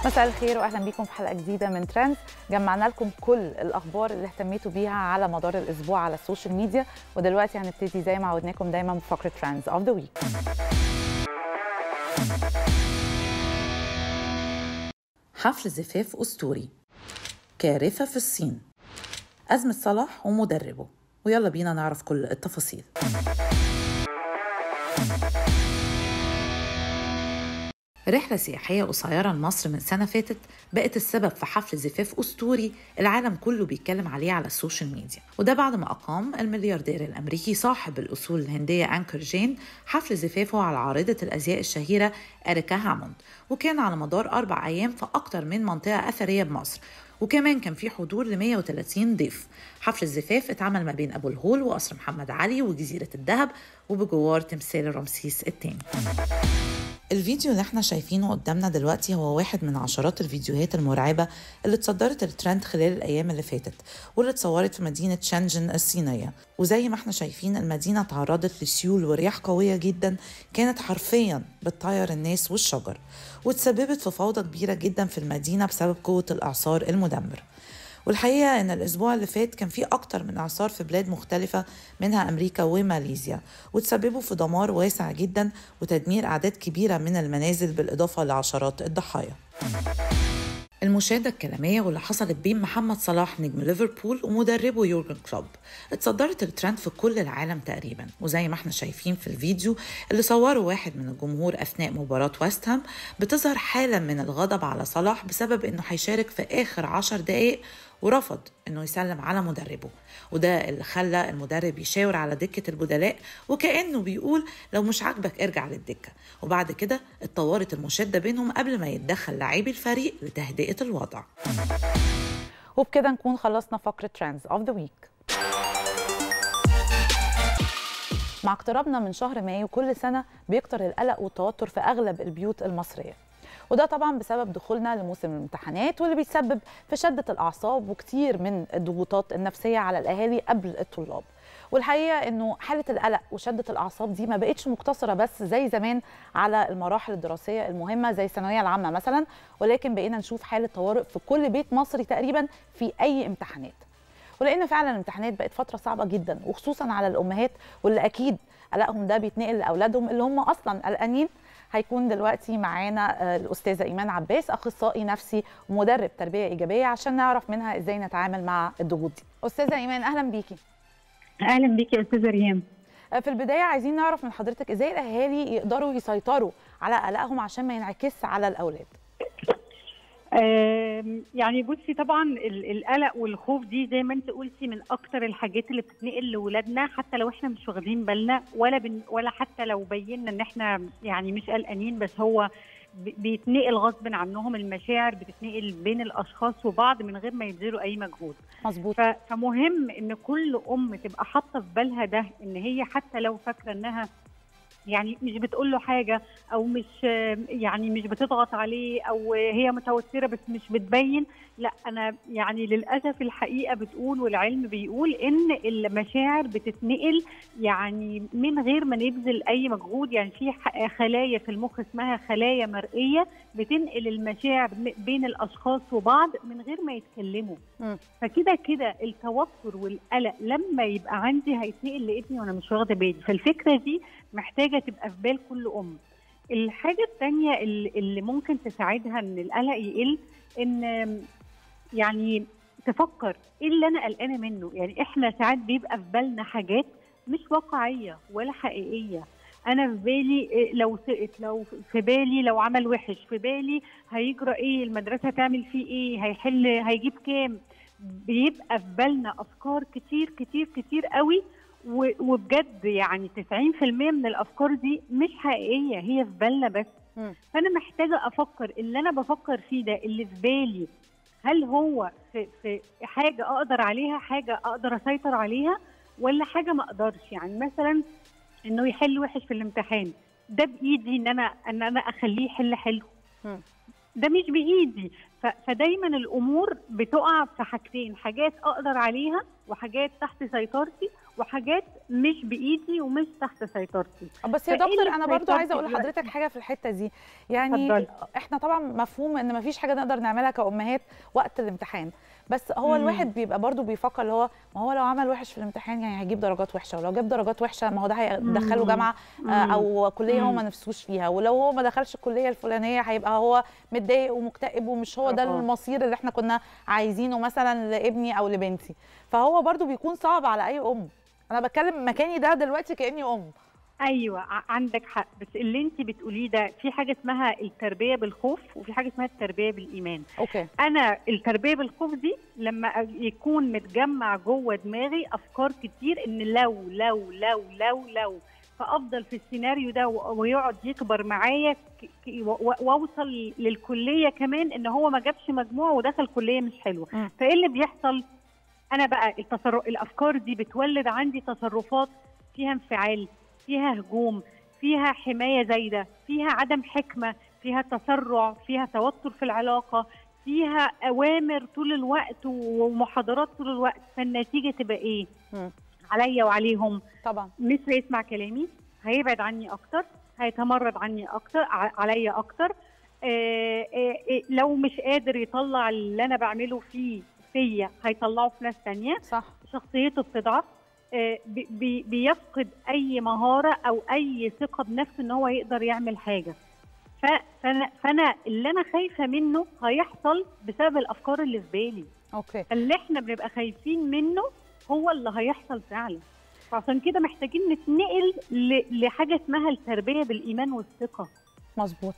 مساء الخير واهلا بيكم في حلقه جديده من ترندز جمعنا لكم كل الاخبار اللي اهتميتوا بيها على مدار الاسبوع على السوشيال ميديا ودلوقتي هنبتدي زي ما عودناكم دايما بفقره ترندز اوف ذا ويك حفل زفاف أسطوري كارثة في الصين أزمة صلاح ومدربه ويلا بينا نعرف كل التفاصيل رحلة سياحية قصيرة لمصر من سنة فاتت بقت السبب في حفل زفاف أسطوري العالم كله بيتكلم عليه على السوشيال ميديا وده بعد ما أقام الملياردير الأمريكي صاحب الأصول الهندية أنكر جين حفل زفافه على عارضة الأزياء الشهيرة أريكا هاموند وكان على مدار أربع أيام في أكتر من منطقة أثرية بمصر وكمان كان في حضور ل 130 ضيف حفل الزفاف اتعمل ما بين أبو الهول وقصر محمد علي وجزيرة الدهب وبجوار تمثال رمسيس الثاني الفيديو اللي احنا شايفينه قدامنا دلوقتي هو واحد من عشرات الفيديوهات المرعبة اللي اتصدرت الترند خلال الأيام اللي فاتت واللي اتصورت في مدينة شنجن الصينية وزي ما احنا شايفين المدينة تعرضت لسيول ورياح قوية جدا كانت حرفيا بتطير الناس والشجر وتسببت في فوضى كبيرة جدا في المدينة بسبب قوة الإعصار المدمر والحقيقة إن الأسبوع اللي فات كان في أكتر من إعصار في بلاد مختلفة منها أمريكا وماليزيا وتسببوا في دمار واسع جدا وتدمير أعداد كبيرة من المنازل بالإضافة لعشرات الضحايا المشاهدة الكلامية واللي حصلت بين محمد صلاح نجم ليفربول ومدربه يورجن كلوب اتصدرت الترند في كل العالم تقريبا وزي ما احنا شايفين في الفيديو اللي صوره واحد من الجمهور أثناء مباراة ويست هام بتظهر حالة من الغضب على صلاح بسبب انه هيشارك في آخر عشر دقايق ورفض انه يسلم على مدربه وده اللي خلى المدرب يشاور على دكة البدلاء وكأنه بيقول لو مش عاجبك ارجع للدكة وبعد كده اتطورت المشادة بينهم قبل ما يتدخل لاعبي الفريق لتهدئة الوضع وبكده نكون خلصنا فقره ترندز اوف ذا ويك مع اقترابنا من شهر مايو كل سنه بيكتر القلق والتوتر في اغلب البيوت المصريه وده طبعا بسبب دخولنا لموسم الامتحانات واللي بيسبب في شده الاعصاب وكتير من الضغوطات النفسيه على الاهالي قبل الطلاب والحقيقه انه حاله القلق وشده الاعصاب دي ما بقتش مقتصره بس زي زمان على المراحل الدراسيه المهمه زي الثانويه العامه مثلا ولكن بقينا نشوف حاله طوارئ في كل بيت مصري تقريبا في اي امتحانات ولان فعلا الامتحانات بقت فتره صعبه جدا وخصوصا على الامهات واللي اكيد قلقهم ده بيتنقل لاولادهم اللي هم اصلا قلقانين هيكون دلوقتي معانا الاستاذه ايمان عباس اخصائي نفسي ومدرب تربيه ايجابيه عشان نعرف منها ازاي نتعامل مع الضغوط دي استاذه ايمان اهلا بيكي اهلا بيكي يا استاذه ريهام في البدايه عايزين نعرف من حضرتك ازاي الاهالي يقدروا يسيطروا على قلقهم عشان ما ينعكس على الاولاد يعني بصي طبعا القلق والخوف دي زي ما انت قلتي من اكتر الحاجات اللي بتتنقل لاولادنا حتى لو احنا مش واخدين بالنا ولا بن ولا حتى لو بينا ان احنا يعني مش قلقانين بس هو بيتنقل غصب عنهم المشاعر بتتنقل بين الاشخاص وبعض من غير ما يبذلوا اي مجهود مظبوط فمهم ان كل ام تبقى حاطه في بالها ده ان هي حتى لو فاكره انها يعني مش بتقول له حاجه او مش يعني مش بتضغط عليه او هي متوتره بس مش بتبين لا انا يعني للاسف الحقيقه بتقول والعلم بيقول ان المشاعر بتتنقل يعني من غير ما نبذل اي مجهود يعني في خلايا في المخ اسمها خلايا مرئيه بتنقل المشاعر بين الاشخاص وبعض من غير ما يتكلموا م. فكده كده التوتر والقلق لما يبقى عندي هيتنقل لابني وانا مش واخده بالي فالفكره دي محتاجه تبقى في بال كل ام الحاجه الثانيه اللي ممكن تساعدها ان القلق يقل ان يعني تفكر ايه اللي انا قلقانه منه يعني احنا ساعات بيبقى في بالنا حاجات مش واقعيه ولا حقيقيه انا في بالي لو سقط لو في بالي لو عمل وحش في بالي هيجرى ايه المدرسه هتعمل فيه ايه هيحل هيجيب كام بيبقى في بالنا افكار كتير كتير كتير قوي وبجد يعني 90% من الافكار دي مش حقيقيه هي في بالنا بس م. فانا محتاجه افكر اللي انا بفكر فيه ده اللي في بالي هل هو في, في حاجه اقدر عليها حاجه اقدر اسيطر عليها ولا حاجه ما اقدرش يعني مثلا انه يحل وحش في الامتحان ده بايدي ان انا ان انا اخليه يحل حلو م. ده مش بايدي فدايما الامور بتقع في حاجتين حاجات اقدر عليها وحاجات تحت سيطرتي وحاجات مش بايدي ومش تحت سيطرتي بس يا فإيه دكتور اللي انا برضو سيطرتي عايزه اقول دلوقتي؟ لحضرتك حاجه في الحته دي يعني اتفضلي. احنا طبعا مفهوم ان مفيش حاجه نقدر نعملها كامهات وقت الامتحان بس هو مم. الواحد بيبقى برضو بيفكر اللي هو ما هو لو عمل وحش في الامتحان يعني هيجيب درجات وحشه ولو جاب درجات وحشه ما هو ده هيدخله مم. جامعه آه، او كليه هو مم. ما نفسوش فيها ولو هو ما دخلش الكليه الفلانيه هيبقى هو متضايق ومكتئب ومش هو ده آه. المصير اللي احنا كنا عايزينه مثلا لابني او لبنتي فهو برضو بيكون صعب على اي ام انا بتكلم مكاني ده دلوقتي كاني ام ايوه ع- عندك حق بس اللي انت بتقوليه ده في حاجه اسمها التربيه بالخوف وفي حاجه اسمها التربيه بالايمان اوكي انا التربيه بالخوف دي لما أ- يكون متجمع جوه دماغي افكار كتير ان لو لو لو لو لو فافضل في السيناريو ده و- ويقعد يكبر معايا ك- ك- و- و- واوصل للكليه كمان ان هو ما جابش مجموع ودخل كليه مش حلوه مم. فايه اللي بيحصل انا بقى التصرف الافكار دي بتولد عندي تصرفات فيها انفعال فيها هجوم فيها حمايه زايده فيها عدم حكمه فيها تسرع فيها توتر في العلاقه فيها اوامر طول الوقت ومحاضرات طول الوقت فالنتيجه تبقى ايه مم. عليا وعليهم طبعا مش هيسمع كلامي هيبعد عني اكتر هيتمرد عني اكتر ع- عليا اكتر آه، آه، آه، لو مش قادر يطلع اللي انا بعمله فيه فيا هيطلعه في ناس تانية صح شخصيته بتضعف آه، بي- بي- بيفقد اي مهاره او اي ثقه بنفسه ان هو يقدر يعمل حاجه ف- فانا فانا اللي انا خايفه منه هيحصل بسبب الافكار اللي في بالي اوكي اللي احنا بنبقى خايفين منه هو اللي هيحصل فعلا فعشان كده محتاجين نتنقل ل- لحاجه اسمها التربيه بالايمان والثقه مظبوط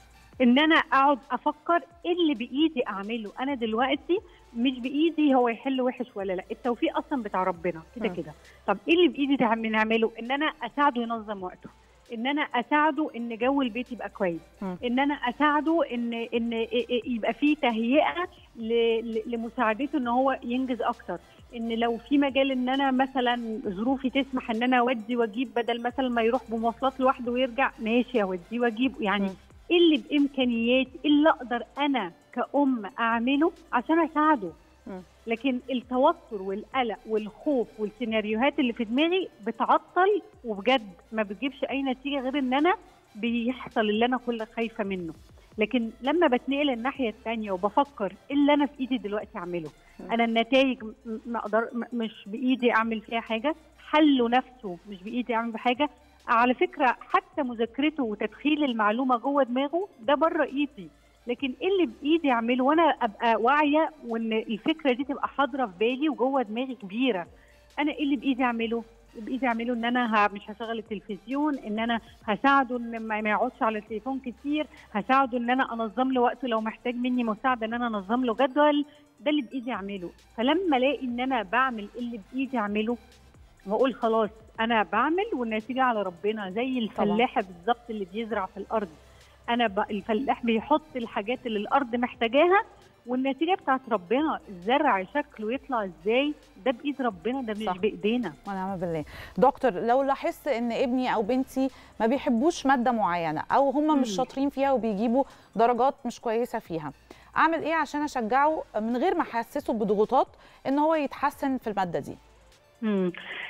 ان انا اقعد افكر ايه اللي بايدي اعمله انا دلوقتي مش بايدي هو يحل وحش ولا لا التوفيق اصلا بتاع ربنا كده مم. كده طب ايه اللي بايدي تعم- نعمله ان انا اساعده ينظم وقته ان انا اساعده ان جو البيت يبقى كويس مم. ان انا اساعده ان ان يبقى فيه تهيئه ل- ل- لمساعدته ان هو ينجز اكتر ان لو في مجال ان انا مثلا ظروفي تسمح ان انا اودي واجيب بدل مثلا ما يروح بمواصلات لوحده ويرجع ماشي اوديه واجيب يعني مم. ايه اللي بامكانياتي ايه اللي اقدر انا كأم اعمله عشان اساعده مم. لكن التوتر والقلق والخوف والسيناريوهات اللي في دماغي بتعطل وبجد ما بتجيبش اي نتيجه غير ان انا بيحصل اللي انا كل خايفه منه لكن لما بتنقل الناحيه الثانيه وبفكر ايه اللي انا في ايدي دلوقتي اعمله مم. انا النتائج م- ما اقدر م- مش بايدي اعمل فيها حاجه حله نفسه مش بايدي اعمل بحاجه على فكره حتى مذاكرته وتدخيل المعلومه جوه دماغه ده بره ايدي لكن ايه اللي بايدي اعمله وانا ابقى واعيه وان الفكره دي تبقى حاضره في بالي وجوه دماغي كبيره انا ايه اللي بايدي اعمله بايدي اعمله ان انا ه- مش هشغل التلفزيون ان انا هساعده ان ما ما يقعدش على التليفون كتير هساعده ان انا انظم له وقته لو محتاج مني مساعده ان انا انظم له جدول ده اللي بايدي اعمله فلما الاقي ان انا بعمل اللي بايدي اعمله واقول خلاص انا بعمل والنتيجه على ربنا زي الفلاحه بالظبط اللي بيزرع في الارض انا ب... الفلاح بيحط الحاجات اللي الارض محتاجاها والنتيجه بتاعت ربنا الزرع شكله يطلع ازاي ده بايد ربنا ده مش صح. بايدينا ونعم بالله دكتور لو لاحظت ان ابني او بنتي ما بيحبوش ماده معينه او هم مش مم. شاطرين فيها وبيجيبوا درجات مش كويسه فيها اعمل ايه عشان اشجعه من غير ما احسسه بضغوطات ان هو يتحسن في الماده دي مم.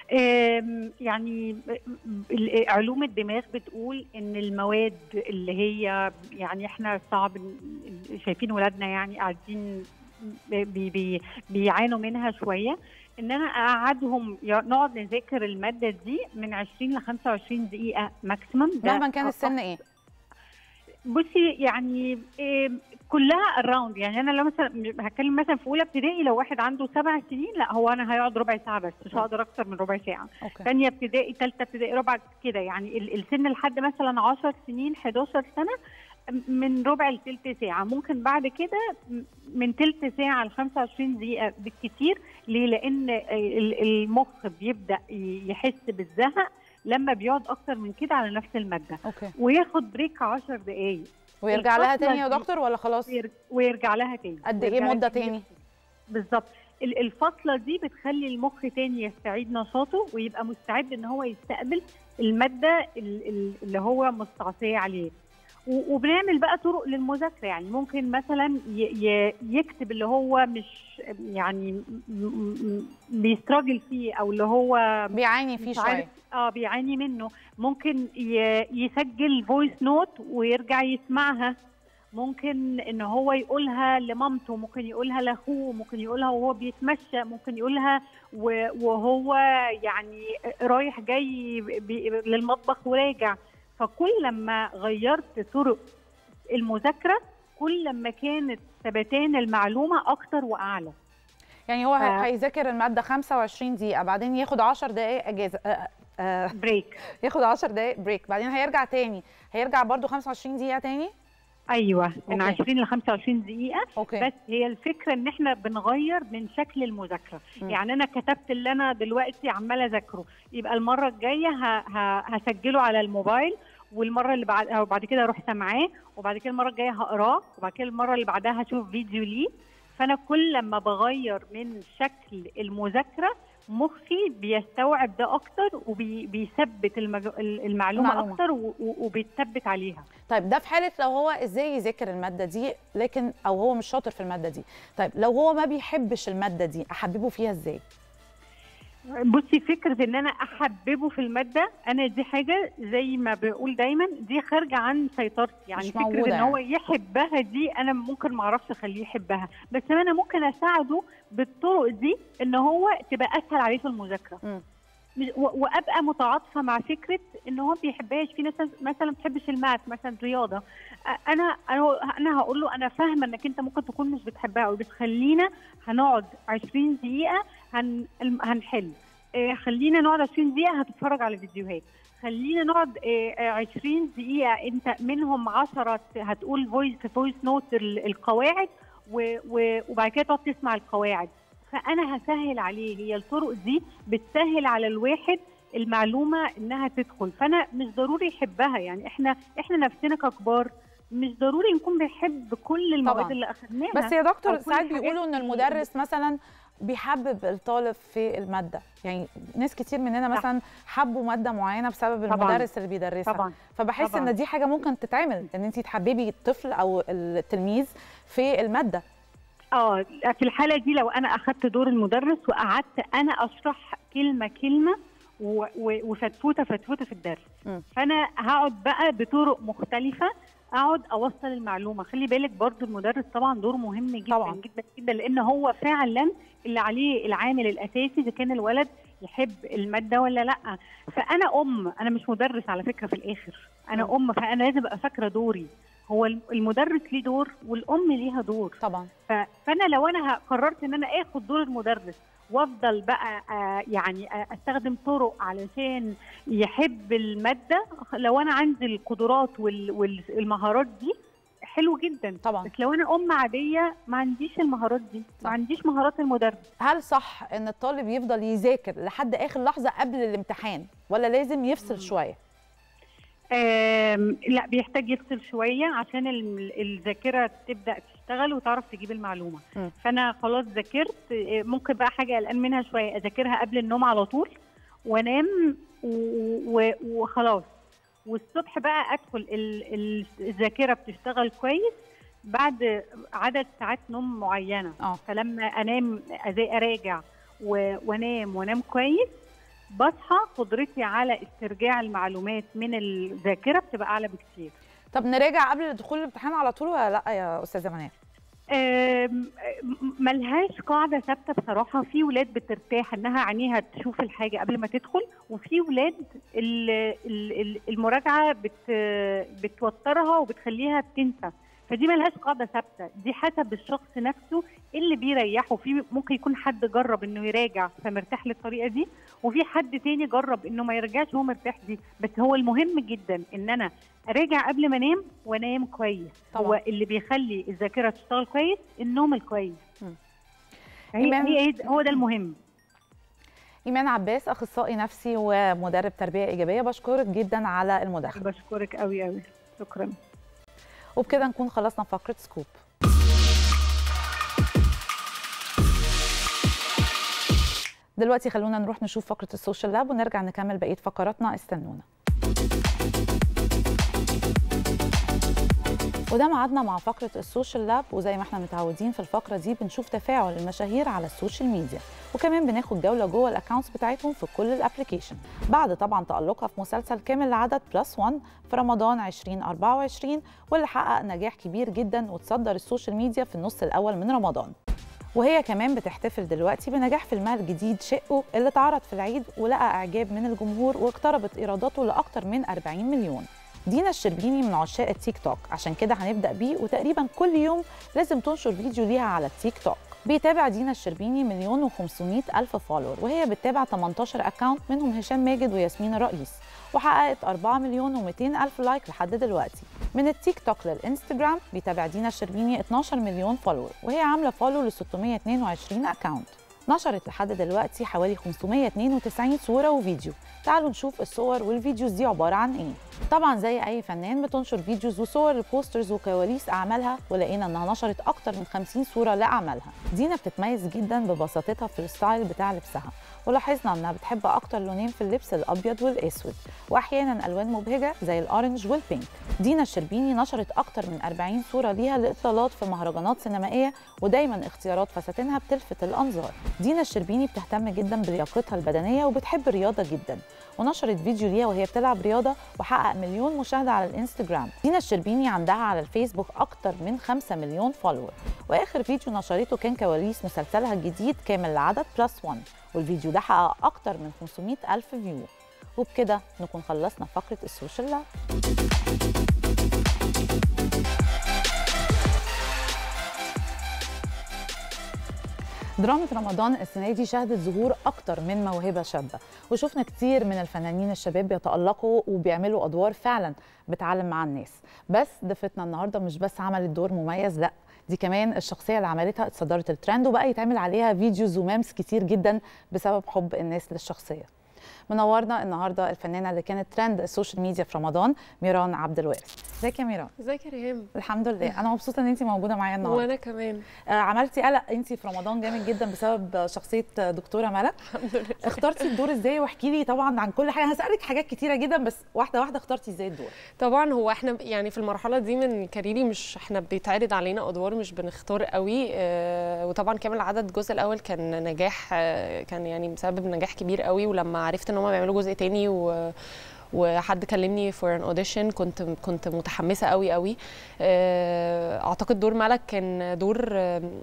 آم، يعني ال- علوم الدماغ بتقول ان المواد اللي هي يعني احنا صعب ن- شايفين ولادنا يعني قاعدين بي بي بيعانوا منها شويه ان انا اقعدهم ي- نقعد نذاكر الماده دي من 20 ل 25 دقيقه ماكسيمم مهما كان السن ايه بصي يعني إيه كلها اراوند يعني انا لو مثلا هتكلم مثلا في اولى ابتدائي لو واحد عنده سبع سنين لا هو انا هيقعد ربع ساعه بس مش هقدر اكتر من ربع ساعه اوكي ثانيه ابتدائي ثالثه ابتدائي رابعه كده يعني ال- السن لحد مثلا 10 سنين 11 سنه من ربع لثلث ساعه ممكن بعد كده م- من ثلث ساعه ل 25 دقيقه بالكثير ليه لان ال- المخ بيبدا ي- يحس بالزهق لما بيقعد اكتر من كده على نفس الماده اوكي وياخد بريك 10 دقائق ويرجع لها الفترة تاني يا دي- دكتور ولا خلاص وير- ويرجع لها تاني قد إيه ويرجع لها مدة تاني؟ بالظبط ال- الفترة دي بتخلي المخ تاني يستعيد نشاطه ويبقى مستعد ان هو يستقبل المادة ال- ال- اللي هو مستعصية عليه و- وبنعمل بقى طرق للمذاكره يعني ممكن مثلا ي- ي- يكتب اللي هو مش يعني م- م- بيستراجل فيه او اللي هو بيعاني فيه مش عارف شويه اه بيعاني منه ممكن ي- يسجل فويس نوت ويرجع يسمعها ممكن ان هو يقولها لمامته ممكن يقولها لاخوه ممكن يقولها وهو بيتمشى ممكن يقولها و- وهو يعني رايح جاي بي- للمطبخ وراجع فكل ما غيرت طرق المذاكره كل ما كانت ثبتان المعلومه اكتر واعلى يعني هو ف- هيذاكر الماده 25 دقيقه بعدين ياخد 10 دقائق اجازه آه، آه، بريك ياخد 10 دقائق بريك بعدين هيرجع تاني هيرجع برضو 25 دقيقه تاني ايوه من أوكي. 20 ل 25 دقيقه اوكي بس هي الفكره ان احنا بنغير من شكل المذاكره م. يعني انا كتبت اللي انا دلوقتي عماله اذاكره يبقى المره الجايه ه... ه... هسجله على الموبايل والمره اللي بعد أو بعد كده اروح سامعاه وبعد كده المره الجايه هقراه وبعد كده المره اللي بعدها هشوف فيديو ليه فانا كل لما بغير من شكل المذاكره مخي بيستوعب ده اكتر وبيثبت المج... المعلومه, المعلومة. اكتر و... و- وبيتثبت عليها طيب ده في حاله لو هو ازاي يذاكر الماده دي لكن او هو مش شاطر في الماده دي طيب لو هو ما بيحبش الماده دي احببه فيها ازاي بصي فكره ان انا احببه في الماده انا دي حاجه زي ما بقول دايما دي خارجه عن سيطرتي يعني مش فكره موجودة ان هو يعني. يحبها دي انا ممكن ما اعرفش اخليه يحبها بس انا ممكن اساعده بالطرق دي ان هو تبقى اسهل عليه في المذاكره مم. مش- و- وابقى متعاطفه مع فكره ان هو ما بيحبهاش في ناس مثلا ما بتحبش الماث مثلا رياضه أ- انا انا انا هقول له انا فاهمه انك انت ممكن تكون مش بتحبها او بتخلينا هنقعد 20 دقيقه هن هنحل إيه، خلينا نقعد 20 دقيقه هتتفرج على فيديوهات خلينا نقعد إيه، آه، 20 دقيقه انت منهم 10 هتقول فويس في فويس نوت القواعد و- و- وبعد كده تقعد تسمع القواعد فانا هسهل عليه هي الطرق دي بتسهل على الواحد المعلومه انها تدخل فانا مش ضروري يحبها يعني احنا احنا نفسنا ككبار مش ضروري نكون بنحب كل المواد طبعاً. اللي اخذناها بس يا دكتور أو كل ساعات الحاجات بيقولوا ان اللي- المدرس مثلا بيحبب الطالب في الماده يعني ناس كتير مننا صح. مثلا حبوا ماده معينه بسبب طبعاً. المدرس اللي بيدرسها طبعا فبحس طبعاً. ان دي حاجه ممكن تتعمل ان انت تحببي الطفل او التلميذ في الماده اه في الحاله دي لو انا اخذت دور المدرس وقعدت انا اشرح كلمه كلمه و- و- وفتفوته فتفوته في الدرس م. فانا هقعد بقى بطرق مختلفه اقعد اوصل المعلومه خلي بالك برضو المدرس طبعا دور مهم جدا طبعاً. جدا جدا لان هو فعلا اللي عليه العامل الاساسي اذا كان الولد يحب الماده ولا لا فانا ام انا مش مدرس على فكره في الاخر انا م. ام فانا لازم ابقى فاكره دوري هو المدرس ليه دور والام ليها دور طبعا ف- فانا لو انا ه- قررت ان انا اخد دور المدرس وافضل بقى آه، يعني آه، استخدم طرق علشان يحب الماده لو انا عندي القدرات وال- والمهارات دي حلو جدا طبعا بس لو انا ام عاديه ما عنديش المهارات دي صح. ما عنديش مهارات المدرس هل صح ان الطالب يفضل يذاكر لحد اخر لحظه قبل الامتحان ولا لازم يفصل شويه آم، لا بيحتاج يفصل شويه عشان ال- الذاكره تبدا تشتغل وتعرف تجيب المعلومه م. فانا خلاص ذاكرت آه، ممكن بقى حاجه قلقان منها شويه اذاكرها قبل النوم على طول وانام و- و- وخلاص والصبح بقى ادخل ال- ال- الذاكره بتشتغل كويس بعد عدد ساعات نوم معينه اه فلما انام أزي- اراجع و- وانام وانام كويس بصحى قدرتي على استرجاع المعلومات من الذاكره بتبقى اعلى بكتير طب نراجع قبل دخول الامتحان على طول ولا لا يا استاذه منال آم، ملهاش قاعده ثابته بصراحه في ولاد بترتاح انها عينيها تشوف الحاجه قبل ما تدخل وفي ولاد ال- ال- ال- المراجعه بت بتوترها وبتخليها بتنسى فدي ملهاش قاعده ثابته دي حسب الشخص نفسه اللي بيريحه في ممكن يكون حد جرب انه يراجع فمرتاح للطريقه دي وفي حد تاني جرب انه ما يرجعش وهو مرتاح دي بس هو المهم جدا ان انا اراجع قبل ما انام وانام كويس طبعاً. هو اللي بيخلي الذاكره تشتغل كويس النوم الكويس مم. هي إيمان- هي هي- هو ده المهم ايمان عباس اخصائي نفسي ومدرب تربيه ايجابيه بشكرك جدا على المداخله بشكرك قوي قوي شكرا وبكده نكون خلصنا فقره سكوب دلوقتي خلونا نروح نشوف فقره السوشيال لاب ونرجع نكمل بقيه فقراتنا استنونا وده ميعادنا مع فقرة السوشيال لاب وزي ما احنا متعودين في الفقرة دي بنشوف تفاعل المشاهير على السوشيال ميديا وكمان بناخد جولة جوه الاكونتس بتاعتهم في كل الابلكيشن بعد طبعا تألقها في مسلسل كامل العدد بلس 1 في رمضان 2024 واللي حقق نجاح كبير جدا وتصدر السوشيال ميديا في النص الأول من رمضان وهي كمان بتحتفل دلوقتي بنجاح فيلمها الجديد شقه اللي اتعرض في العيد ولقى اعجاب من الجمهور واقتربت ايراداته لاكثر من 40 مليون دينا الشربيني من عشاق التيك توك عشان كده هنبدا بيه وتقريبا كل يوم لازم تنشر فيديو ليها على التيك توك بيتابع دينا الشربيني مليون و500 الف فولور وهي بتتابع 18 اكونت منهم هشام ماجد وياسمين الرئيس وحققت 4 مليون و200 الف لايك لحد دلوقتي من التيك توك للانستجرام بيتابع دينا الشربيني 12 مليون فولور وهي عامله فولو ل 622 اكونت نشرت لحد دلوقتي حوالي 592 صوره وفيديو تعالوا نشوف الصور والفيديوز دي عباره عن ايه طبعا زي اي فنان بتنشر فيديوز وصور لبوسترز وكواليس اعمالها ولقينا انها نشرت اكتر من 50 صوره لاعمالها دينا بتتميز جدا ببساطتها في الستايل بتاع لبسها ولاحظنا انها بتحب اكتر لونين في اللبس الابيض والاسود واحيانا الوان مبهجه زي الاورنج والبينك دينا الشربيني نشرت اكتر من 40 صوره ليها لاطلالات في مهرجانات سينمائيه ودايما اختيارات فساتينها بتلفت الانظار دينا الشربيني بتهتم جدا بلياقتها البدنيه وبتحب الرياضه جدا ونشرت فيديو ليها وهي بتلعب رياضه وحقق مليون مشاهده على الانستجرام دينا الشربيني عندها على الفيسبوك اكتر من 5 مليون فولور واخر فيديو نشرته كان كواليس مسلسلها الجديد كامل العدد بلس 1 والفيديو ده حقق اكتر من 500 الف فيو وبكده نكون خلصنا فقره السوشيال لاب دراما رمضان السنه دي شهدت ظهور اكتر من موهبه شابه وشفنا كتير من الفنانين الشباب بيتالقوا وبيعملوا ادوار فعلا بتعلم مع الناس بس ضيفتنا النهارده مش بس عملت دور مميز لا دي كمان الشخصيه اللي عملتها اتصدرت الترند وبقى يتعمل عليها فيديوز وميمز كتير جدا بسبب حب الناس للشخصيه منورنا النهارده الفنانه اللي كانت ترند السوشيال ميديا في رمضان ميران عبد الوارث ازيك يا ميران ازيك يا ريهام الحمد لله انا مبسوطه ان انت موجوده معايا النهارده وانا كمان آه عملتي قلق انت في رمضان جامد جدا بسبب شخصيه دكتوره ملك الحمد لله اخترتي الدور ازاي واحكي لي طبعا عن كل حاجه هسالك حاجات كتيره جدا بس واحده واحده اخترتي ازاي الدور طبعا هو احنا يعني في المرحله دي من كاريري مش احنا بيتعرض علينا ادوار مش بنختار قوي اه وطبعا كامل العدد الجزء الاول كان نجاح اه كان يعني مسبب نجاح كبير قوي ولما عرفت ان هم بيعملوا جزء تاني و وحد كلمني فور ان اوديشن كنت كنت متحمسه قوي قوي اعتقد دور ملك كان دور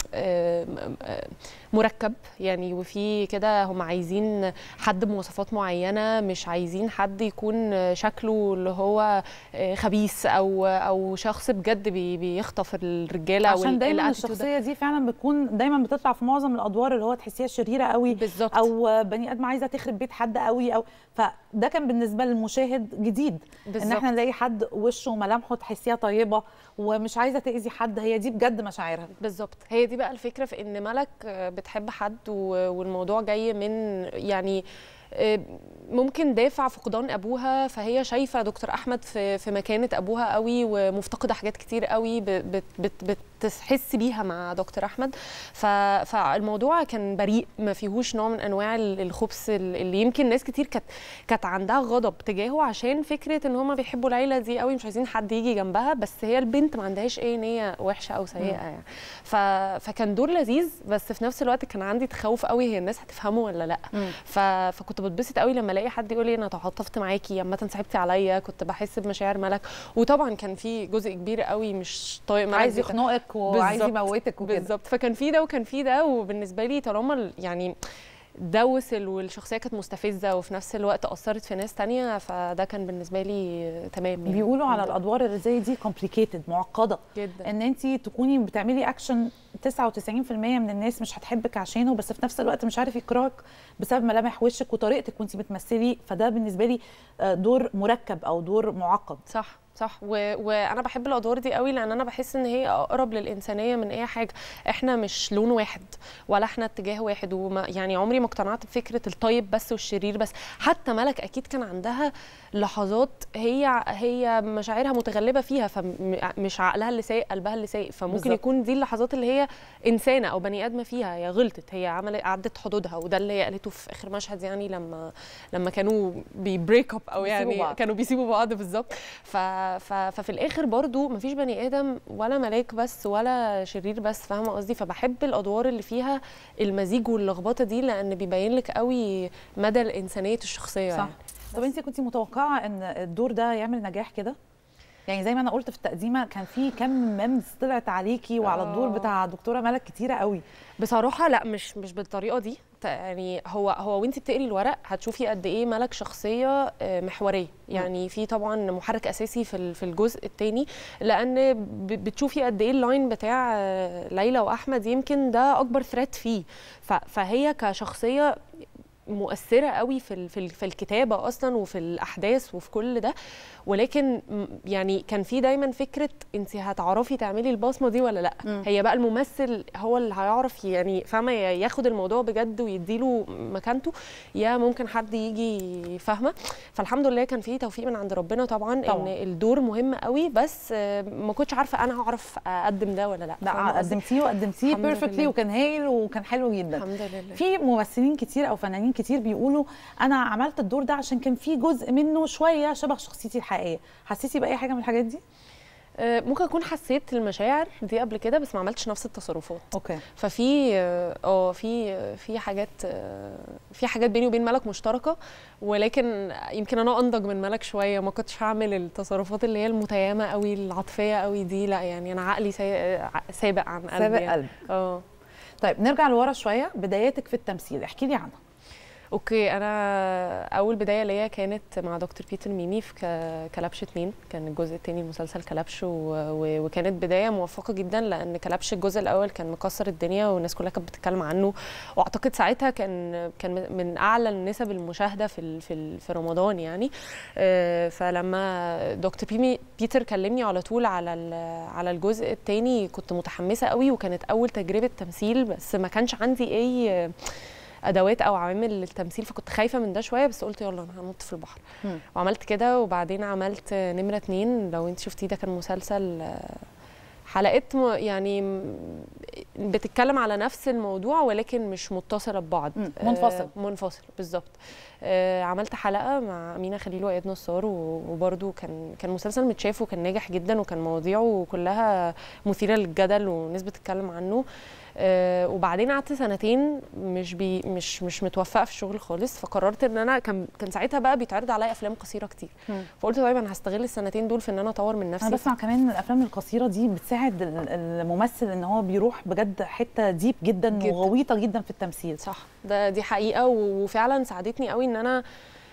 مركب يعني وفي كده هم عايزين حد بمواصفات معينه مش عايزين حد يكون شكله اللي هو خبيث او او شخص بجد بيخطف الرجاله عشان دايما الشخصيه دي فعلا بتكون دايما بتطلع في معظم الادوار اللي هو تحسيها شريره قوي بالظبط او بني ادم عايزه تخرب بيت حد قوي او فده كان بالنسبه للمشاهد جديد بالزبط. ان احنا نلاقي حد وشه وملامحه تحسيها طيبه ومش عايزه تاذي حد هي دي بجد مشاعرها بالظبط هي دي بقى الفكره في ان ملك بتحب حد والموضوع جاي من يعني ممكن دافع فقدان ابوها فهي شايفه دكتور احمد في في مكانه ابوها قوي ومفتقده حاجات كتير قوي بت بت بتحس بيها مع دكتور احمد فالموضوع كان بريء ما فيهوش نوع من انواع الخبث اللي يمكن ناس كتير كانت كانت عندها غضب تجاهه عشان فكره ان هم بيحبوا العيله دي قوي مش عايزين حد يجي جنبها بس هي البنت ما عندهاش اي نيه وحشه او سيئه يعني ف... فكان دور لذيذ بس في نفس الوقت كان عندي تخوف قوي هي الناس هتفهمه ولا لا ف... فكنت بتبسط قوي لما الاقي حد يقول لي انا تعاطفت معاكي اما صعبتي عليا كنت بحس بمشاعر ملك وطبعا كان في جزء كبير قوي مش طايق ملك عايز يخنقك وعايز يموتك وكده بالظبط فكان في ده وكان في ده وبالنسبه لي طالما يعني ده وصل والشخصيه كانت مستفزه وفي نفس الوقت اثرت في ناس تانية فده كان بالنسبه لي تمام يعني بيقولوا على الادوار اللي زي دي كومبليكيتد معقده جدا ان انت تكوني بتعملي اكشن 99% من الناس مش هتحبك عشانه بس في نفس الوقت مش عارف يكرهك بسبب ملامح وشك وطريقتك وانت بتمثلي فده بالنسبه لي دور مركب او دور معقد صح صح و... وانا بحب الادوار دي قوي لان انا بحس ان هي اقرب للانسانيه من اي حاجه احنا مش لون واحد ولا احنا اتجاه واحد وما يعني عمري ما اقتنعت بفكره الطيب بس والشرير بس حتى ملك اكيد كان عندها لحظات هي هي مشاعرها متغلبه فيها فمش عقلها اللي سايق قلبها اللي سايق فممكن بالزبط. يكون دي اللحظات اللي هي انسانه او بني ادمه فيها هي غلطت هي عملت عدت حدودها وده اللي هي قالته في اخر مشهد يعني لما لما كانوا بيبريك اب او يعني بعض. كانوا بيسيبوا بعض بالظبط ف ف... ففي الاخر برضو مفيش بني ادم ولا ملاك بس ولا شرير بس فاهمه قصدي فبحب الادوار اللي فيها المزيج واللخبطه دي لان بيبين لك قوي مدى الانسانيه الشخصيه صح يعني. طب انت كنت متوقعه ان الدور ده يعمل نجاح كده يعني زي ما انا قلت في التقديمه كان في كم ميمز طلعت عليكي وعلى الدور آه. بتاع دكتوره ملك كتيره قوي بصراحه لا مش مش بالطريقه دي ت- يعني هو هو وانت بتقري الورق هتشوفي قد ايه ملك شخصيه آه، محوريه يعني في طبعا محرك اساسي في ال- في الجزء الثاني لان ب- بتشوفي قد ايه اللاين بتاع آه، ليلى واحمد يمكن ده اكبر ثريت فيه ف- فهي كشخصيه مؤثره قوي في ال- في ال- في الكتابه اصلا وفي الاحداث وفي كل ده ولكن م- يعني كان في دايما فكره انت هتعرفي تعملي البصمه دي ولا لا مم. هي بقى الممثل هو اللي هيعرف يعني فاهمه يا ياخد الموضوع بجد ويديله مكانته يا ممكن حد يجي فاهمه فالحمد لله كان في توفيق من عند ربنا طبعا, طبعاً. ان الدور مهم قوي بس آه، ما كنتش عارفه انا هعرف اقدم ده ولا لا فاهمة لا قصدي؟ قدمتيه وقدمتيه الحمد بيرفكتلي لله. وكان هايل وكان حلو جدا الحمد لله في ممثلين كتير او فنانين كتير بيقولوا انا عملت الدور ده عشان كان في جزء منه شويه شبه شخصيتي الحقيقيه حسيتي باي حاجه من الحاجات دي آه، ممكن اكون حسيت المشاعر دي قبل كده بس ما عملتش نفس التصرفات اوكي ففي اه آه، في في حاجات آه، في حاجات بيني وبين ملك مشتركه ولكن يمكن انا انضج من ملك شويه ما كنتش هعمل التصرفات اللي هي المتيامه قوي العاطفيه قوي دي لا يعني انا عقلي سا- سابق عن قلبي سابق يعني. قلب اه طيب نرجع لورا شويه بداياتك في التمثيل احكي لي عنها اوكي انا اول بدايه ليا كانت مع دكتور بيتر ميمي في ك- كلبش اتنين كان الجزء التاني مسلسل كلبش و... و... وكانت بدايه موفقه جدا لان كلبش الجزء الاول كان مكسر الدنيا والناس كلها كانت بتتكلم عنه واعتقد ساعتها كان كان من اعلى النسب المشاهده في ال... في, ال... في رمضان يعني آه، فلما دكتور بيمي بيتر كلمني على طول على ال... على الجزء التاني كنت متحمسه قوي وكانت اول تجربه تمثيل بس ما كانش عندي اي ادوات او عوامل للتمثيل فكنت خايفه من ده شويه بس قلت يلا انا هنط في البحر مم. وعملت كده وبعدين عملت نمره اتنين لو انت شفتيه ده كان مسلسل آه، حلقات م- يعني م- بتتكلم على نفس الموضوع ولكن مش متصله ببعض مم، آه، منفصل. منفصل بالظبط آه، عملت حلقه مع امينه خليل واياد نصار و- وبرده كان كان مسلسل متشاف وكان ناجح جدا وكان مواضيعه كلها مثيره للجدل والناس بتتكلم عنه آه، وبعدين قعدت سنتين مش بي مش مش متوفقه في الشغل خالص فقررت ان انا كان كان ساعتها بقى بيتعرض عليا افلام قصيره كتير مم. فقلت طيب انا هستغل السنتين دول في ان انا اطور من نفسي انا بسمع كمان ان الافلام القصيره دي بتساعد ال- الممثل ان هو بيروح بجد حته ديب جدا, جداً. وغويطه جدا في التمثيل صح ده دي حقيقه و- وفعلا ساعدتني قوي ان انا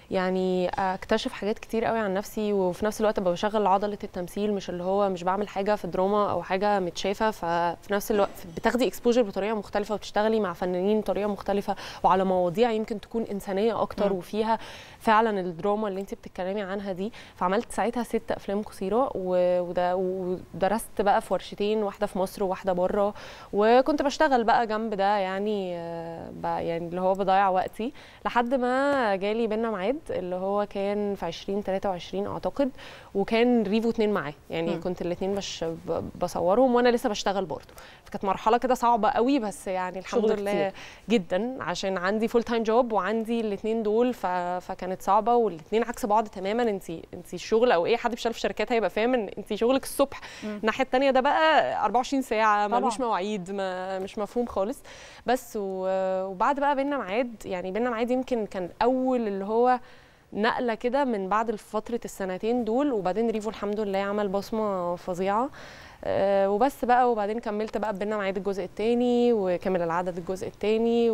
يعني اكتشف حاجات كتير قوي عن نفسي وفي نفس الوقت ابقى بشغل عضله التمثيل مش اللي هو مش بعمل حاجه في دراما او حاجه متشافه ففي نفس الوقت بتاخدي اكسبوجر بطريقه مختلفه وبتشتغلي مع فنانين بطريقه مختلفه وعلى مواضيع يمكن تكون انسانيه اكتر مم. وفيها فعلا الدراما اللي انت بتتكلمي عنها دي فعملت ساعتها ست افلام قصيره و- وده ودرست بقى في ورشتين واحده في مصر وواحده بره وكنت بشتغل بقى جنب ده يعني آه، بقى يعني اللي هو بضيع وقتي لحد ما جالي بينا ميعاد اللي هو كان في 2023 اعتقد وكان ريفو اتنين معاه يعني مم. كنت الاتنين بش ب- بصورهم وانا لسه بشتغل برضه فكانت مرحله كده صعبه قوي بس يعني الحمد شغل لله كتير. جدا عشان عندي فول تايم جوب وعندي الاثنين دول ف... فكانت صعبه والاثنين عكس بعض تماما انت انت الشغل او اي حد بيشتغل في شركات هيبقى فاهم ان انت شغلك الصبح الناحيه الثانيه ده بقى 24 ساعه طبعاً. ملوش مواعيد ما مش مفهوم خالص بس و... وبعد بقى بينا ميعاد يعني بينا ميعاد يمكن كان اول اللي هو نقله كده من بعد فتره السنتين دول وبعدين ريفو الحمد لله عمل بصمه فظيعه آه، وبس بقى وبعدين كملت بقى بينا ميعاد الجزء الثاني وكمل العدد الجزء الثاني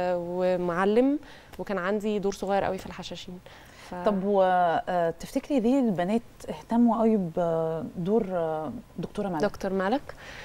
ومعلم وكان عندي دور صغير قوي في الحشاشين ف... طب وتفتكري ليه البنات اهتموا قوي بدور آه، دكتوره ملك دكتور ملك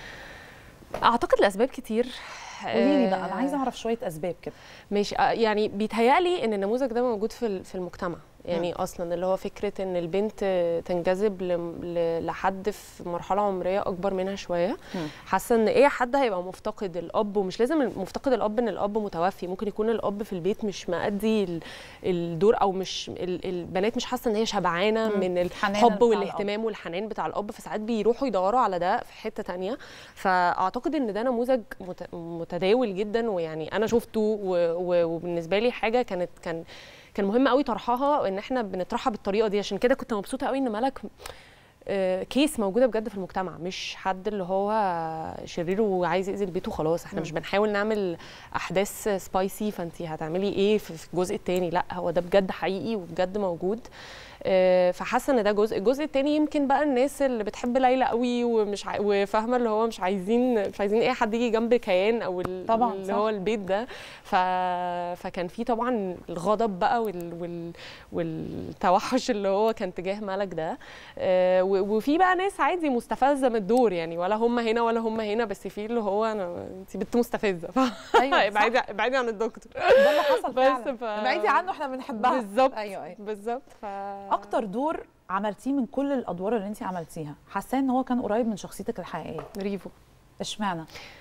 اعتقد لاسباب كتير قولي لي بقى انا آه، عايزه اعرف شويه اسباب كده ماشي آه، يعني بيتهيألي ان النموذج ده موجود في ال- في المجتمع يعني مم. اصلا اللي هو فكره ان البنت تنجذب ل- ل- لحد في مرحله عمريه اكبر منها شويه مم. حاسه ان اي حد هيبقى مفتقد الاب ومش لازم مفتقد الاب ان الاب متوفي ممكن يكون الاب في البيت مش مأدي ال- الدور او مش ال- البنات مش حاسه ان هي شبعانه مم. من الحنان الحب بتاع والاهتمام والحنان بتاع الاب فساعات بيروحوا يدوروا على ده في حته تانية فاعتقد ان ده نموذج مت- متداول جدا ويعني انا شفته و- و- وبالنسبه لي حاجه كانت كان كان مهم قوي طرحها وان احنا بنطرحها بالطريقه دي عشان كده كنت مبسوطه قوي ان ملك آه، كيس موجوده بجد في المجتمع مش حد اللي هو شرير وعايز يأذي البيت وخلاص احنا مش بنحاول نعمل احداث سبايسي فانت هتعملي ايه في في الجزء التاني لا هو ده بجد حقيقي وبجد موجود آه، فحاسه ان ده جزء الجزء التاني يمكن بقى الناس اللي بتحب ليلى قوي ومش عاي... وفاهمه اللي هو مش عايزين مش عايزين اي حد يجي جنب كيان او ال... طبعاً، اللي صح. هو البيت ده ف... فكان في طبعا الغضب بقى وال... وال... والتوحش اللي هو كان تجاه ملك ده آه، و- وفي بقى ناس عادي مستفزه من الدور يعني ولا هم هنا ولا هم هنا بس في اللي هو انا انت بنت مستفزه أيوة، صح. ابعدي ابعدي عن الدكتور ده اللي حصل بس فعلا ف- ابعدي عنه احنا بنحبها بالظبط ايوه ايوه بالظبط ف اكتر دور عملتيه من كل الادوار اللي انت عملتيها حاسه ان هو كان قريب من شخصيتك الحقيقيه ريفو اشمعنى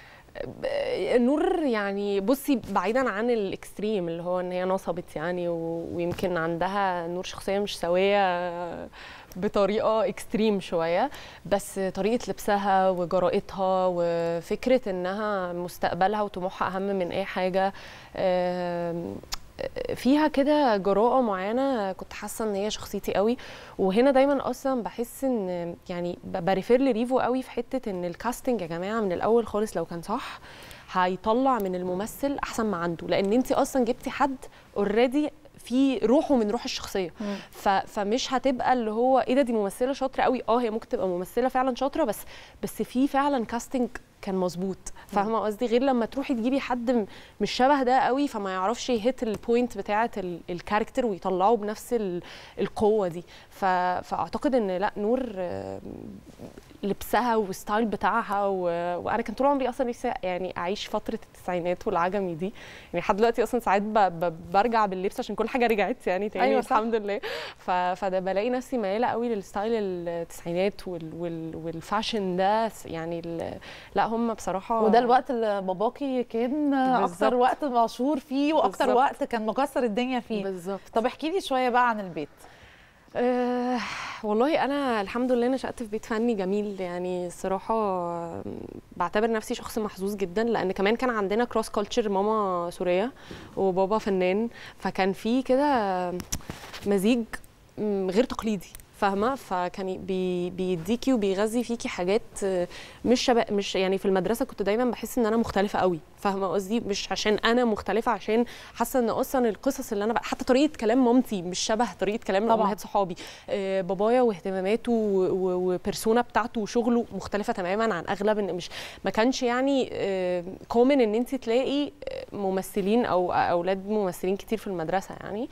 نور يعني بصي بعيدا عن الاكستريم اللي هو ان هي نصبت يعني و- ويمكن عندها نور شخصيه مش سويه بطريقه اكستريم شويه بس طريقه لبسها وجرائتها وفكره انها مستقبلها وطموحها اهم من اي حاجه آم، فيها كده جراءة معينة كنت حاسة ان هي شخصيتي قوي وهنا دايما اصلا بحس ان يعني ب- بريفير لريفو قوي في حتة ان الكاستنج يا جماعة من الاول خالص لو كان صح هيطلع من الممثل احسن ما عنده لان انت اصلا جبتي حد اوريدي في روحه من روح الشخصيه ف... فمش هتبقى اللي هو ايه ده دي ممثله شاطره قوي اه هي ممكن تبقى ممثله فعلا شاطره بس بس في فعلا كاستنج كان مظبوط فاهمه قصدي غير لما تروحي تجيبي حد م- مش شبه ده قوي فما يعرفش يهت البوينت بتاعه ال- الكاركتر ويطلعه بنفس ال- القوه دي ف... فاعتقد ان لا نور آه، لبسها والستايل بتاعها و... وانا كان طول عمري اصلا نفسي يعني اعيش فتره التسعينات والعجمي دي يعني لحد دلوقتي اصلا ساعات ب... ب... برجع باللبس عشان كل حاجه رجعت يعني تاني أيوة أيوة صح. الحمد لله ف... فده بلاقي نفسي مياله قوي للستايل التسعينات وال... وال... والفاشن ده يعني ال... لا هم بصراحه وده الوقت اللي باباكي كان اكتر بالظبط. وقت مشهور فيه واكتر بالظبط. وقت كان مكسر الدنيا فيه بالظبط طب احكي لي شويه بقى عن البيت أه والله انا الحمد لله نشأت في بيت فني جميل يعني الصراحه بعتبر نفسي شخص محظوظ جدا لان كمان كان عندنا كروس كولتشر ماما سوريه وبابا فنان فكان في كده مزيج م، غير تقليدي فاهمه فكان بي بيديكي وبيغذي فيكي حاجات آه، مش شبه مش يعني في المدرسه كنت دايما بحس ان انا مختلفه قوي فاهمه قصدي مش عشان انا مختلفه عشان حاسه ان اصلا القصص اللي انا بقى حتى طريقه كلام مامتي مش شبه طريقه كلام طبعاً. امهات صحابي آه، بابايا واهتماماته و- و- وبرسونا بتاعته وشغله مختلفه تماما عن اغلب ان مش ما كانش يعني كومن ان انت تلاقي آه، ممثلين او اولاد ممثلين كتير في المدرسه يعني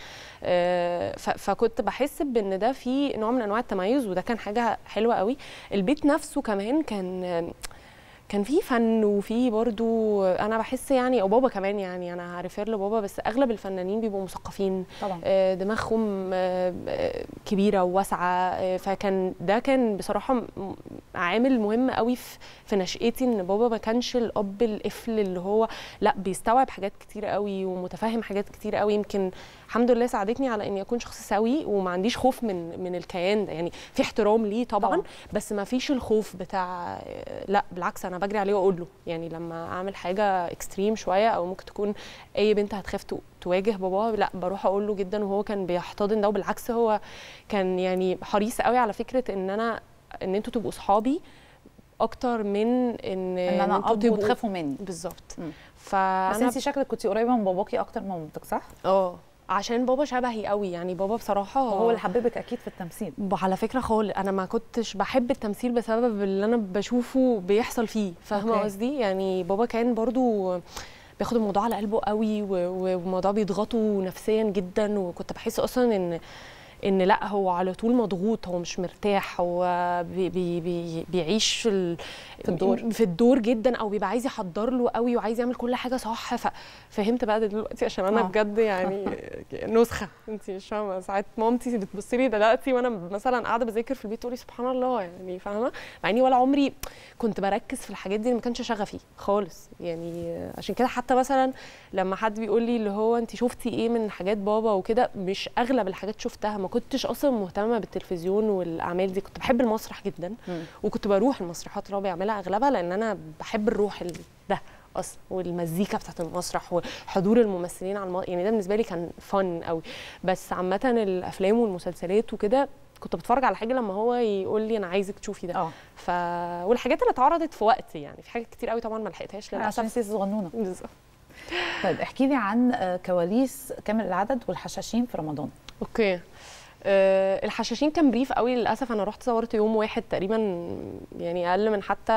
آه، ف- فكنت بحس بان ده في نوع من انواع التميز وده كان حاجه حلوه قوي البيت نفسه كمان كان آه، كان في فن وفي برضو انا بحس يعني او بابا كمان يعني انا هريفير لبابا بس اغلب الفنانين بيبقوا مثقفين طبعا آه، دماغهم آه، آه، كبيره وواسعه آه، فكان ده كان بصراحه م- عامل مهم قوي في في نشأتي ان بابا ما كانش الاب القفل اللي هو لا بيستوعب حاجات كتير قوي ومتفهم حاجات كتير قوي يمكن الحمد لله ساعدتني على اني اكون شخص سوي وما عنديش خوف من من الكيان ده يعني في احترام ليه طبعا, طبعاً. طبعا. بس ما فيش الخوف بتاع آه، لا بالعكس انا بجري عليه واقول له يعني لما اعمل حاجه اكستريم شويه او ممكن تكون اي بنت هتخاف تو- تواجه باباها لا بروح اقول له جدا وهو كان بيحتضن ده وبالعكس هو كان يعني حريص قوي على فكره ان انا ان انتوا تبقوا صحابي اكتر من ان ان انا انتوا اب تبقوا وتخافوا مني بالظبط مم. بس فانا انت شكلك كنت قريبه من باباكي اكتر من مامتك صح؟ اه عشان بابا شبهي قوي يعني بابا بصراحه وهو اللي حببك اكيد في التمثيل على فكره خالص انا ما كنتش بحب التمثيل بسبب اللي انا بشوفه بيحصل فيه فاهمه أوكي. قصدي يعني بابا كان برضو بياخد الموضوع على قلبه قوي و- و- والموضوع بيضغطه نفسيا جدا وكنت بحس اصلا ان ان لا هو على طول مضغوط هو مش مرتاح هو بي بي بي بيعيش في ال- في الدور. في الدور جدا او بيبقى عايز يحضر له قوي وعايز يعمل كل حاجه صح ففهمت بقى دلوقتي عشان انا آه. بجد يعني نسخه انت مش فاهمه ساعات مامتي بتبص لي دلوقتي وانا مثلا قاعده بذاكر في البيت تقولي سبحان الله يعني فاهمه مع اني ولا عمري كنت بركز في الحاجات دي اللي ما كانش شغفي خالص يعني عشان كده حتى مثلا لما حد بيقول لي اللي هو انت شفتي ايه من حاجات بابا وكده مش اغلب الحاجات شفتها ما كنتش اصلا مهتمه بالتلفزيون والاعمال دي كنت بحب المسرح جدا مم. وكنت بروح المسرحيات اللي هو بيعملها اغلبها لان انا بحب الروح ال- ده اصلا والمزيكا بتاعت المسرح وحضور الممثلين على الم... يعني ده بالنسبه لي كان فن قوي بس عامه الافلام والمسلسلات وكده كنت بتفرج على حاجه لما هو يقول لي انا عايزك تشوفي ده اه ف والحاجات اللي اتعرضت في وقت يعني في حاجات كتير قوي طبعا ما لحقتهاش عشان للاسف انت صغنونه بالظبط طيب احكي لي عن آه، كواليس كامل العدد والحشاشين في رمضان اوكي أه الحشاشين كان بريف قوي للاسف انا رحت صورت يوم واحد تقريبا يعني اقل من حتى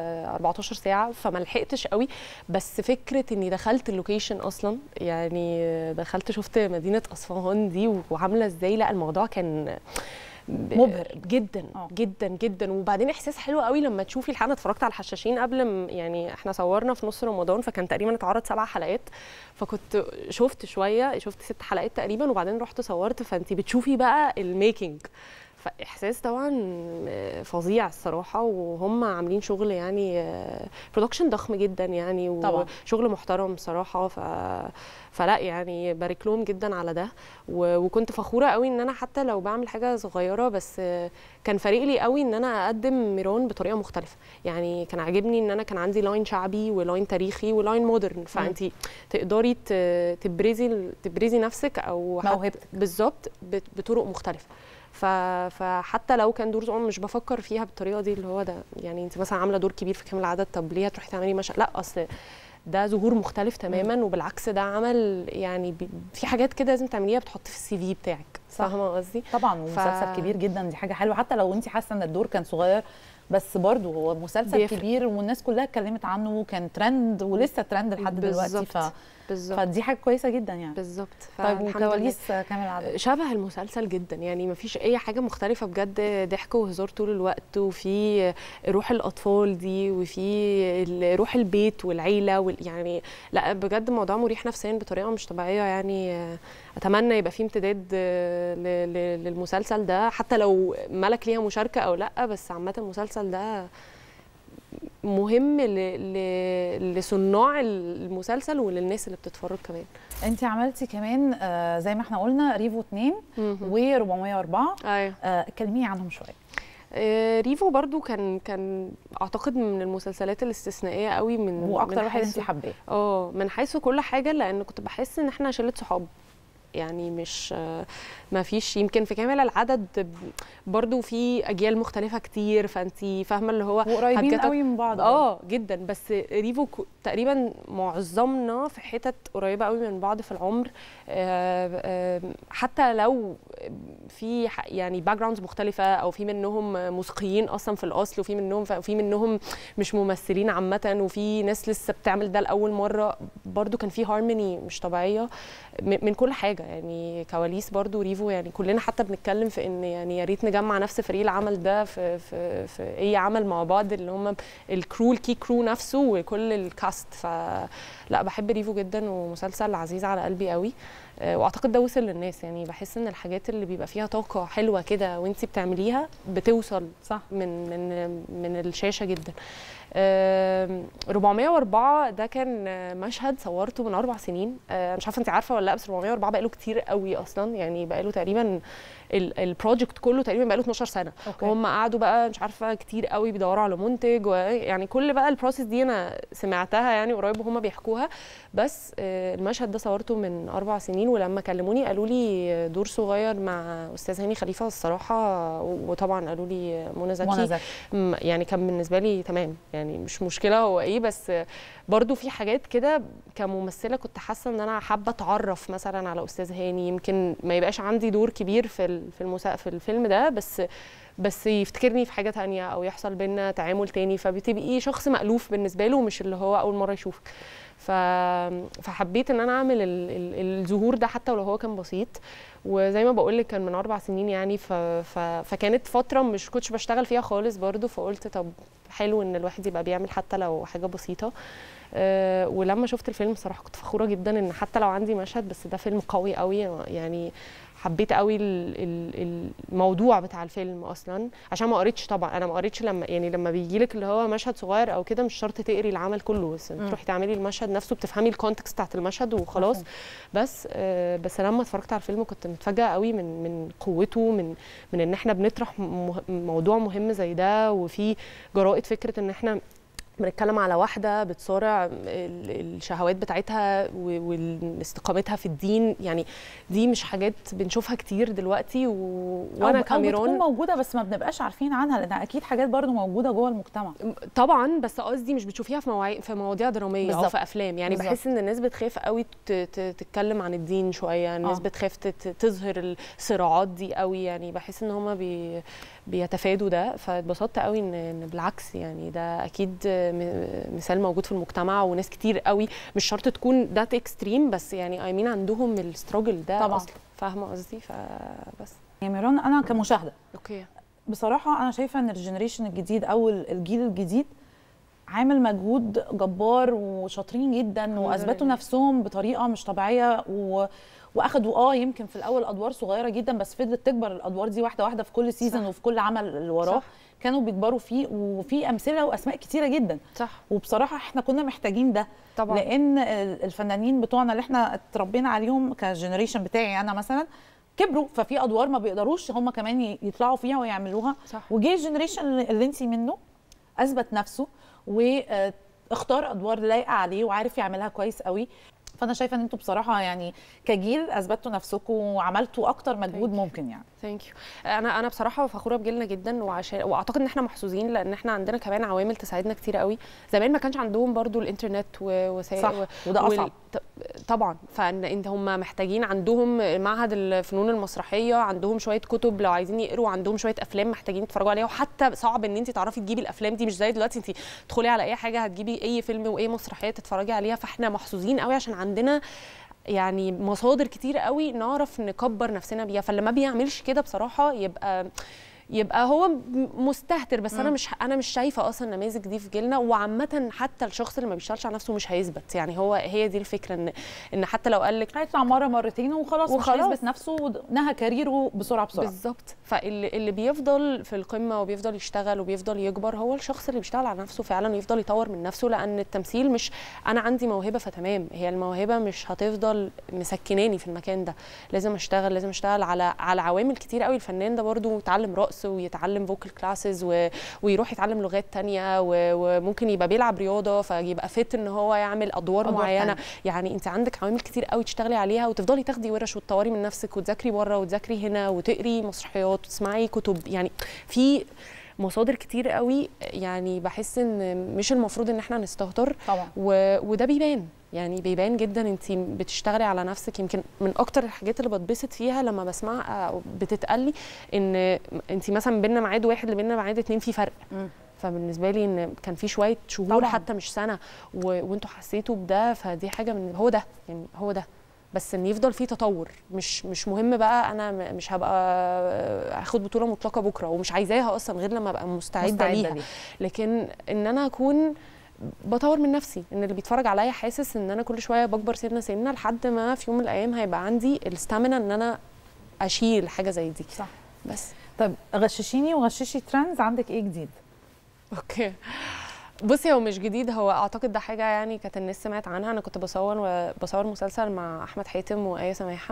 14 ساعه فما لحقتش قوي بس فكره اني دخلت اللوكيشن اصلا يعني دخلت شفت مدينه اصفهان دي وعامله ازاي لا الموضوع كان ب- مبهر. جدا آه. جدا جدا وبعدين احساس حلو قوي لما تشوفي الحلقه أنا اتفرجت على الحشاشين قبل م- يعني احنا صورنا في نص رمضان فكان تقريبا اتعرض سبع حلقات فكنت شفت شويه شفت ست حلقات تقريبا وبعدين رحت صورت فانت بتشوفي بقى الميكنج فاحساس طبعا فظيع الصراحه وهم عاملين شغل يعني برودكشن ضخم جدا يعني طبعاً. وشغل محترم صراحه ف فلا يعني بارك لهم جدا على ده و... وكنت فخوره قوي ان انا حتى لو بعمل حاجه صغيره بس كان فارق لي قوي ان انا اقدم ميران بطريقه مختلفه يعني كان عاجبني ان انا كان عندي لاين شعبي ولاين تاريخي ولاين مودرن فانت تقدري ت- تبرزي تبرزي نفسك او حتى- موهبتك. بالظبط بت- بطرق مختلفه ف... فحتى لو كان دور صغير مش بفكر فيها بالطريقه دي اللي هو ده يعني انت مثلا عامله دور كبير في كامل العدد طب ليه هتروحي تعملي مشهد لا اصل ده ظهور مختلف تماما وبالعكس ده عمل يعني بي... في حاجات كده لازم تعمليها بتحط في السي في بتاعك فاهمه قصدي طبعا ومسلسل كبير جدا دي حاجه حلوه حتى لو انت حاسه ان الدور كان صغير بس برضه هو مسلسل بيفرق. كبير والناس كلها اتكلمت عنه وكان ترند ولسه ترند لحد دلوقتي ف... بالظبط. بالظبط فدي حاجه كويسه جدا يعني بالظبط طيب فالحمد لله. وكواليس كامل العدد شبه المسلسل جدا يعني ما فيش اي حاجه مختلفه بجد ضحك وهزار طول الوقت وفي روح الاطفال دي وفي ال- روح البيت والعيله وال يعني لا بجد الموضوع مريح نفسيا بطريقه مش طبيعيه يعني اتمنى يبقى في امتداد ل- ل- للمسلسل ده حتى لو ملك ليها مشاركه او لا بس عامه المسلسل ده مهم ل- ل- لصناع المسلسل وللناس اللي بتتفرج كمان انت عملتي كمان آه زي ما احنا قلنا ريفو 2 و404 ايوه آه كلميني عنهم شويه آه، ريفو برضو كان كان اعتقد من المسلسلات الاستثنائيه قوي من هو اكتر من واحد حيث- انت حباه اه من حيث كل حاجه لان كنت بحس ان احنا شله صحاب يعني مش آه، ما فيش يمكن في كامل العدد ب- برضو في اجيال مختلفه كتير فانت فاهمه اللي هو وقريبين هتجت- قوي من بعض اه جدا بس ريفو ك- تقريبا معظمنا في حتت قريبه قوي من بعض في العمر آه، آه، حتى لو في ح- يعني باك جراوندز مختلفه او في منهم موسيقيين اصلا في الاصل وفي منهم وفي منهم مش ممثلين عامه وفي ناس لسه بتعمل ده لاول مره برضو كان في هارموني مش طبيعيه م- من كل حاجه يعني كواليس برضو ريفو يعني كلنا حتى بنتكلم في ان يعني يا ريت نجمع نفس فريق العمل ده في في في اي عمل مع بعض اللي هم الكرو الكي كرو نفسه وكل الكاست فلا بحب ريفو جدا ومسلسل عزيز على قلبي قوي آه، واعتقد ده وصل للناس يعني بحس ان الحاجات اللي بيبقى فيها طاقه حلوه كده وانتي بتعمليها بتوصل صح من من من الشاشه جدا آم، 404 ده كان آه، مشهد صورته من اربع سنين آه، مش عارفه انت عارفه ولا لا بس 404 بقاله كتير قوي اصلا يعني بقاله تقريبا ال- البروجكت كله تقريبا بقاله 12 سنه أوكي. وهم قعدوا بقى مش عارفه كتير قوي بيدوروا على منتج ويعني كل بقى البروسيس دي انا سمعتها يعني قريب وهم بيحكوها بس آه، المشهد ده صورته من اربع سنين ولما كلموني قالوا لي دور صغير مع استاذ هاني خليفه الصراحه وطبعا قالوا لي منى زكي منى زكي م- يعني كان بالنسبه لي تمام يعني مش مشكله هو ايه بس برضو في حاجات كده كممثله كنت حاسه ان انا حابه اتعرف مثلا على استاذ هاني يمكن ما يبقاش عندي دور كبير في ال- في المسا... في الفيلم ده بس بس يفتكرني في حاجه تانية او يحصل بينا تعامل تاني فبتبقي شخص مألوف بالنسبه له مش اللي هو اول مره يشوفك ف... فحبيت ان انا اعمل ال... ال... الظهور ده حتى ولو هو كان بسيط وزي ما بقول لك كان من اربع سنين يعني ف... ف... فكانت فتره مش كنتش بشتغل فيها خالص برضو فقلت طب حلو ان الواحد يبقى بيعمل حتى لو حاجه بسيطه أه ولما شفت الفيلم صراحه كنت فخوره جدا ان حتى لو عندي مشهد بس ده فيلم قوي قوي يعني حبيت قوي ال- ال- الموضوع بتاع الفيلم اصلا عشان ما قريتش طبعا انا ما قريتش لما يعني لما بيجي لك اللي هو مشهد صغير او كده مش شرط تقري العمل كله بس مم. تروحي تعملي المشهد نفسه بتفهمي الكونتكست بتاعت المشهد وخلاص مفهوم. بس آه، بس لما اتفرجت على الفيلم كنت متفاجئه قوي من من قوته من من ان احنا بنطرح مه- موضوع مهم زي ده وفي جرائد فكره ان احنا بنتكلم على واحدة بتصارع ال- الشهوات بتاعتها و- واستقامتها في الدين يعني دي مش حاجات بنشوفها كتير دلوقتي و... أو- وانا أو بتكون كاميرون موجوده بس ما بنبقاش عارفين عنها لان اكيد حاجات برضو موجوده جوه المجتمع طبعا بس قصدي مش بتشوفيها في مواعي... في مواضيع دراميه او بالظبط. في افلام يعني بالظبط. بحس ان الناس بتخاف قوي ت... ت... تتكلم عن الدين شويه الناس آه. بتخاف ت... تظهر الصراعات دي قوي يعني بحس ان هما بي... بيتفادوا ده فاتبسطت قوي ان ان بالعكس يعني ده اكيد م... مثال موجود في المجتمع وناس كتير قوي مش شرط تكون ذات اكستريم بس يعني اي مين عندهم الستراجل ده طبعاً. اصلا فاهمه قصدي فبس يا ميران انا كمشاهده اوكي بصراحه انا شايفه ان الجنريشن الجديد او الجيل الجديد عامل مجهود جبار وشاطرين جدا واثبتوا لله. نفسهم بطريقه مش طبيعيه و... واخدوا اه يمكن في الاول ادوار صغيره جدا بس فضلت تكبر الادوار دي واحده واحده في كل سيزون صح. وفي كل عمل اللي وراه صح. كانوا بيكبروا فيه وفي امثله واسماء كتيره جدا صح وبصراحه احنا كنا محتاجين ده طبعا لان ال- الفنانين بتوعنا اللي احنا اتربينا عليهم كجنريشن بتاعي انا مثلا كبروا ففي ادوار ما بيقدروش هم كمان ي- يطلعوا فيها ويعملوها صح وجه الجنريشن اللي اللي انت منه اثبت نفسه واختار ادوار لايقه عليه وعارف يعملها كويس قوي فانا شايفه ان انتوا بصراحه يعني كجيل اثبتوا نفسكم وعملتوا اكتر مجهود Thank you. ممكن يعني ثانك يو انا انا بصراحه فخوره بجيلنا جدا وعشان واعتقد ان احنا محظوظين لان احنا عندنا كمان عوامل تساعدنا كتير قوي زمان ما كانش عندهم برضو الانترنت ووسائل صح وده وال- اصعب ط- طبعا فان انت هم محتاجين عندهم معهد الفنون المسرحيه عندهم شويه كتب لو عايزين يقروا عندهم شويه افلام محتاجين يتفرجوا عليها وحتى صعب ان انت تعرفي تجيبي الافلام دي مش زي دلوقتي انت تدخلي على اي حاجه هتجيبي اي فيلم واي مسرحيه تتفرجي عليها فاحنا محظوظين قوي عشان عندنا يعني مصادر كتير قوي نعرف نكبر نفسنا بيها فاللي ما بيعملش كده بصراحه يبقى يبقى هو م- مستهتر بس انا مم. مش انا مش شايفه اصلا النماذج دي في جيلنا وعامه حتى الشخص اللي ما بيشتغلش على نفسه مش هيثبت يعني هو هي دي الفكره ان ان حتى لو قال لك هيطلع مره مرتين وخلاص, وخلاص. وخلاص. مش هيثبت نفسه ونهى كاريره بسرعه بسرعه بالظبط فاللي اللي بيفضل في القمه وبيفضل يشتغل وبيفضل يكبر هو الشخص اللي بيشتغل على نفسه فعلا ويفضل يطور من نفسه لان التمثيل مش انا عندي موهبه فتمام هي الموهبه مش هتفضل مسكناني في المكان ده لازم اشتغل لازم اشتغل على على عوامل كتير قوي الفنان ده برضو يتعلم رقص ويتعلم فوكال كلاسز ويروح يتعلم لغات تانية و- وممكن يبقى بيلعب رياضه فيبقى فت ان هو يعمل ادوار, أدوار معينه تانية. يعني انت عندك عوامل كتير قوي تشتغلي عليها وتفضلي تاخدي ورش وتطوري من نفسك وتذاكري بره وتذاكري هنا وتقري مسرحيات وتسمعي كتب يعني في مصادر كتير قوي يعني بحس ان مش المفروض ان احنا نستهتر طبعا و... وده بيبان يعني بيبان جدا انت بتشتغلي على نفسك يمكن من اكتر الحاجات اللي بتبسط فيها لما بسمع أو بتتقلي ان انت مثلا بينا ميعاد واحد لبينا ميعاد اتنين في فرق مم. فبالنسبه لي ان كان في شويه شهور طبعاً. حتى مش سنه و... وانتوا حسيتوا بده فدي حاجه من هو ده يعني هو ده بس ان يفضل في تطور مش مش مهم بقى انا م- مش هبقى هاخد بطوله مطلقه بكره ومش عايزاها اصلا غير لما ابقى مستعده, مستعدة ليها ليه. لكن ان انا اكون بطور من نفسي ان اللي بيتفرج عليا حاسس ان انا كل شويه بكبر سنه سنه لحد ما في يوم من الايام هيبقى عندي الستامina ان انا اشيل حاجه زي دي صح بس طب غششيني وغششي ترندز عندك ايه جديد اوكي بصي هو مش جديد هو اعتقد ده حاجه يعني كانت الناس سمعت عنها انا كنت بصور وبصور مسلسل مع احمد حاتم وايه سماحه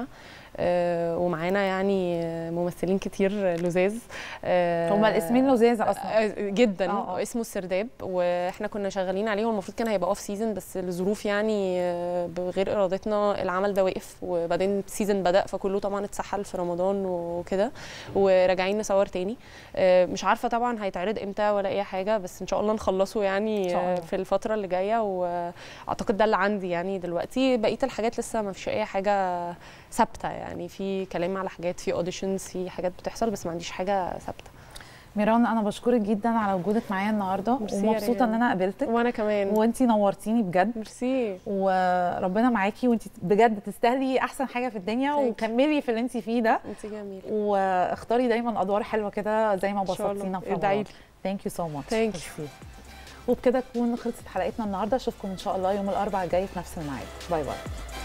آه، ومعانا يعني آه، ممثلين كتير لزاز آه، هما الاسمين لذاذ اصلا آه، جدا آه، آه. اسمه السرداب واحنا كنا شغالين عليه والمفروض كان هيبقى اوف سيزون بس الظروف يعني آه، بغير ارادتنا العمل ده وقف وبعدين السيزون بدا فكله طبعا اتسحل في رمضان وكده وراجعين نصور تاني آه، مش عارفه طبعا هيتعرض امتى ولا اي حاجه بس ان شاء الله نخلصه يعني إن شاء الله. آه، في الفتره اللي جايه واعتقد ده اللي عندي يعني دلوقتي بقيه الحاجات لسه ما فيش اي حاجه ثابته يعني في كلام على حاجات في اوديشنز في حاجات بتحصل بس ما عنديش حاجه ثابته ميران انا بشكرك جدا على وجودك معايا النهارده ميرسي يا ومبسوطه ريهام. ان انا قابلتك وانا كمان وانتي نورتيني بجد ميرسي وربنا معاكي وانتي بجد تستاهلي احسن حاجه في الدنيا Thank you. وكملي في اللي انتي فيه ده انت جميله واختاري دايما ادوار حلوه كده زي ما إن شاء الله. بسطتينا في ادعي رمضان ثانك يو سو ماتش Thank you. وبكده تكون خلصت حلقتنا النهارده اشوفكم ان شاء الله يوم الاربعاء الجاي في نفس الميعاد باي باي